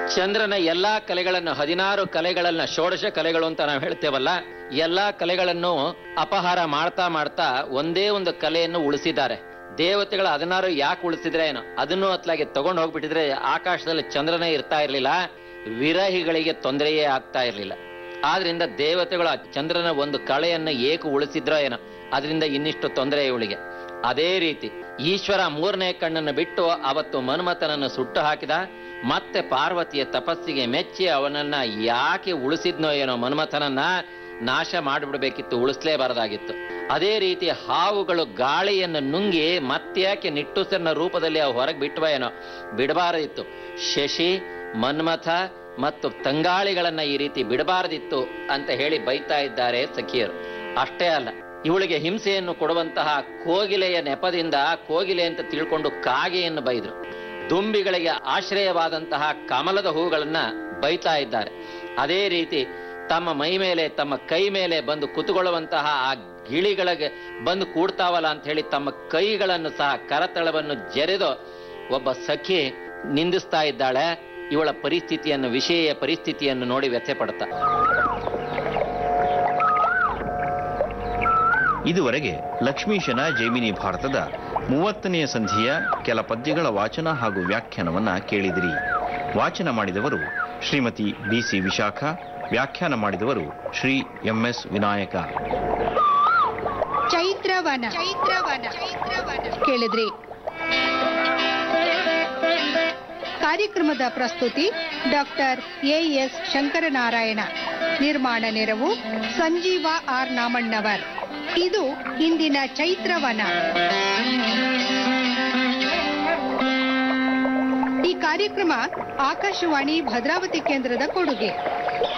ಚಂದ್ರನ ಎಲ್ಲಾ ಕಲೆಗಳನ್ನು ಹದಿನಾರು ಕಲೆಗಳನ್ನ ಷೋಡಶ ಕಲೆಗಳು ಅಂತ ನಾವು ಹೇಳ್ತೇವಲ್ಲ ಎಲ್ಲಾ ಕಲೆಗಳನ್ನು ಅಪಹಾರ ಮಾಡ್ತಾ ಮಾಡ್ತಾ ಒಂದೇ ಒಂದು ಕಲೆಯನ್ನು ಉಳಿಸಿದ್ದಾರೆ ದೇವತೆಗಳ ಹದಿನಾರು ಯಾಕೆ ಉಳಿಸಿದ್ರೆ ಏನೋ ಅದನ್ನು ಅತ್ಲಾಗೆ ತಗೊಂಡು ಹೋಗ್ಬಿಟ್ಟಿದ್ರೆ ಆಕಾಶದಲ್ಲಿ ಚಂದ್ರನೇ ಇರ್ತಾ ಇರ್ಲಿಲ್ಲ ವಿರಹಿಗಳಿಗೆ ತೊಂದರೆಯೇ ಆಗ್ತಾ ಇರ್ಲಿಲ್ಲ ಆದ್ರಿಂದ ದೇವತೆಗಳು ಆ ಚಂದ್ರನ ಒಂದು ಕಳೆಯನ್ನು ಏಕೆ ಉಳಿಸಿದ್ರೋ ಏನೋ ಅದರಿಂದ ಇನ್ನಿಷ್ಟು ತೊಂದರೆ ಇವಳಿಗೆ ಅದೇ ರೀತಿ ಈಶ್ವರ ಮೂರನೇ ಕಣ್ಣನ್ನು ಬಿಟ್ಟು ಅವತ್ತು ಮನ್ಮಥನನ್ನು ಸುಟ್ಟು ಹಾಕಿದ ಮತ್ತೆ ಪಾರ್ವತಿಯ ತಪಸ್ಸಿಗೆ ಮೆಚ್ಚಿ ಅವನನ್ನ ಯಾಕೆ ಉಳಿಸಿದ್ನೋ ಏನೋ ಮನ್ಮಥನನ್ನ ನಾಶ ಮಾಡಿಬಿಡ್ಬೇಕಿತ್ತು ಉಳಿಸ್ಲೇಬಾರದಾಗಿತ್ತು ಅದೇ ರೀತಿ ಹಾವುಗಳು ಗಾಳಿಯನ್ನು ನುಂಗಿ ಮತ್ತ್ಯಾಕೆ ನಿಟ್ಟುಸನ್ನ ರೂಪದಲ್ಲಿ ಅವು ಹೊರಗೆ ಬಿಟ್ಟವ ಏನೋ ಬಿಡಬಾರದಿತ್ತು ಶಶಿ ಮನ್ಮಥ ಮತ್ತು ತಂಗಾಳಿಗಳನ್ನ ಈ ರೀತಿ ಬಿಡಬಾರದಿತ್ತು ಅಂತ ಹೇಳಿ ಬೈತಾ ಇದ್ದಾರೆ ಸಖಿಯರು ಅಷ್ಟೇ ಅಲ್ಲ ಇವಳಿಗೆ ಹಿಂಸೆಯನ್ನು ಕೊಡುವಂತಹ ಕೋಗಿಲೆಯ ನೆಪದಿಂದ ಕೋಗಿಲೆ ಅಂತ ತಿಳ್ಕೊಂಡು ಕಾಗೆಯನ್ನು ಬೈದ್ರು ದುಂಬಿಗಳಿಗೆ ಆಶ್ರಯವಾದಂತಹ ಕಮಲದ ಹೂಗಳನ್ನ ಬೈತಾ ಇದ್ದಾರೆ ಅದೇ ರೀತಿ ತಮ್ಮ ಮೈ ಮೇಲೆ ತಮ್ಮ ಕೈ ಮೇಲೆ ಬಂದು ಕುತುಕೊಳ್ಳುವಂತಹ ಆ ಗಿಳಿಗಳಿಗೆ ಬಂದು ಕೂಡ್ತಾವಲ್ಲ ಅಂತ ಹೇಳಿ ತಮ್ಮ ಕೈಗಳನ್ನು ಸಹ ಕರತಳವನ್ನು ಜರೆದು ಒಬ್ಬ ಸಖಿ ನಿಂದಿಸ್ತಾ ಇದ್ದಾಳೆ ಇವಳ ಪರಿಸ್ಥಿತಿಯನ್ನು ವಿಷಯ ಪರಿಸ್ಥಿತಿಯನ್ನು ನೋಡಿ ವ್ಯಥೆ ಪಡ್ತಾ ಇದುವರೆಗೆ ಲಕ್ಷ್ಮೀಶನ ಜೈಮಿನಿ ಭಾರತದ ಮೂವತ್ತನೆಯ ಸಂಧಿಯ ಕೆಲ ಪದ್ಯಗಳ ವಾಚನ ಹಾಗೂ ವ್ಯಾಖ್ಯಾನವನ್ನ ಕೇಳಿದಿರಿ ವಾಚನ ಮಾಡಿದವರು ಶ್ರೀಮತಿ ಬಿಸಿ ವಿಶಾಖ ವ್ಯಾಖ್ಯಾನ ಮಾಡಿದವರು ಶ್ರೀ ಎಂಎಸ್ ವಿನಾಯಕ ಚೈತ್ರವನ ಚೈತ್ರವನ ಕೇಳಿದ್ರಿ ಕಾರ್ಯಕ್ರಮದ ಪ್ರಸ್ತುತಿ ಡಾಕ್ಟರ್ ಎಎಸ್ ಶಂಕರನಾರಾಯಣ ನಿರ್ಮಾಣ ನೆರವು ಸಂಜೀವ ಆರ್ ನಾಮಣ್ಣವರ್ ಇದು ಇಂದಿನ ಚೈತ್ರವನ ಈ ಕಾರ್ಯಕ್ರಮ ಆಕಾಶವಾಣಿ ಭದ್ರಾವತಿ ಕೇಂದ್ರದ ಕೊಡುಗೆ